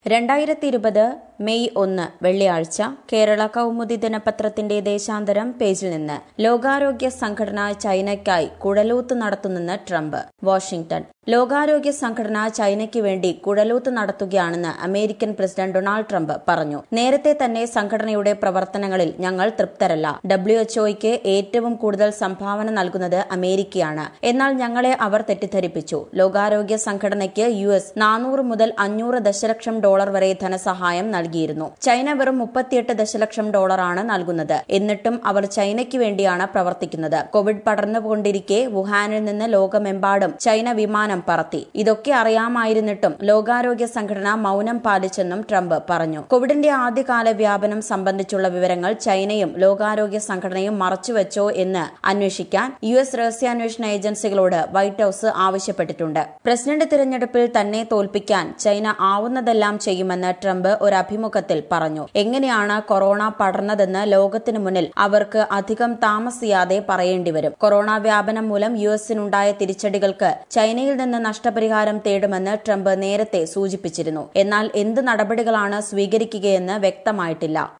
രണ്ടായിരത്തി ഇരുപത് മെയ് ഒന്ന് വെള്ളിയാഴ്ച കേരള കൗമുദി ദിനപത്രത്തിന്റെ ദേശാന്തരം പേജിൽ നിന്ന് ലോകാരോഗ്യ സംഘടന ചൈനയ്ക്കായി കുഴലൂത്ത് നടത്തുന്നെന്ന് ട്രംപ് വാഷിംഗ്ടൺ ലോകാരോഗ്യ സംഘടന ചൈനയ്ക്ക് വേണ്ടി കുഴലൂത്ത് നടത്തുകയാണെന്ന് അമേരിക്കൻ പ്രസിഡന്റ് ഡൊണാൾഡ് ട്രംപ് പറഞ്ഞു നേരത്തെ തന്നെ സംഘടനയുടെ പ്രവർത്തനങ്ങളിൽ ഞങ്ങൾ തൃപ്തരല്ല ഡബ്ല്യുഎച്ച്ഒയ്ക്ക് ഏറ്റവും കൂടുതൽ സംഭാവന നൽകുന്നത് അമേരിക്കയാണ് എന്നാൽ ഞങ്ങളെ അവർ തെറ്റിദ്ധരിപ്പിച്ചു ലോകാരോഗ്യ സംഘടനയ്ക്ക് യു എസ് നാനൂറ് മുതൽ അഞ്ഞൂറ് ദശലക്ഷം ഡോളർ വരെ ധനസഹായം നൽകിയിരുന്നു ചൈന വെറും മുപ്പത്തിയെട്ട് ദശലക്ഷം ഡോളറാണ് നൽകുന്നത് എന്നിട്ടും അവർ ചൈനയ്ക്ക് വേണ്ടിയാണ് പ്രവർത്തിക്കുന്നത് കോവിഡ് പടർന്നുകൊണ്ടിരിക്കെ വുഹാനിൽ നിന്ന് ലോകമെമ്പാടും ചൈന വിമാനം പറത്തി ഇതൊക്കെ അറിയാമായിരുന്നിട്ടും ലോകാരോഗ്യ സംഘടന മൌനം പാലിച്ചെന്നും ട്രംപ് പറഞ്ഞു കോവിഡിന്റെ ആദ്യകാല വ്യാപനം സംബന്ധിച്ചുള്ള വിവരങ്ങൾ ചൈനയും ലോകാരോഗ്യ സംഘടനയും മറച്ചുവെച്ചോ എന്ന് അന്വേഷിക്കാൻ യു എസ് രഹസ്യാന്വേഷണ ഏജൻസികളോട് വൈറ്റ് ഹൌസ് ആവശ്യപ്പെട്ടിട്ടുണ്ട് പ്രസിഡന്റ് തിരഞ്ഞെടുപ്പിൽ തന്നെ തോൽപ്പിക്കാൻ ചൈന ആവുന്നതെല്ലാം ചെയ്യുമെന്ന് ട്രംപ് ഒരു അഭിമുഖത്തിൽ പറഞ്ഞു എങ്ങനെയാണ് കൊറോണ പടർന്നതെന്ന് ലോകത്തിനു മുന്നിൽ അവർക്ക് അധികം താമസിയാതെ പറയേണ്ടി വരും കൊറോണ വ്യാപനം മൂലം യു എസിനുണ്ടായ തിരിച്ചടികൾക്ക് ചൈനയിൽ നിന്ന് നഷ്ടപരിഹാരം തേടുമെന്ന് ട്രംപ് നേരത്തെ സൂചിപ്പിച്ചിരുന്നു എന്നാൽ എന്ത് നടപടികളാണ് സ്വീകരിക്കുകയെന്ന് വ്യക്തമായിട്ടില്ല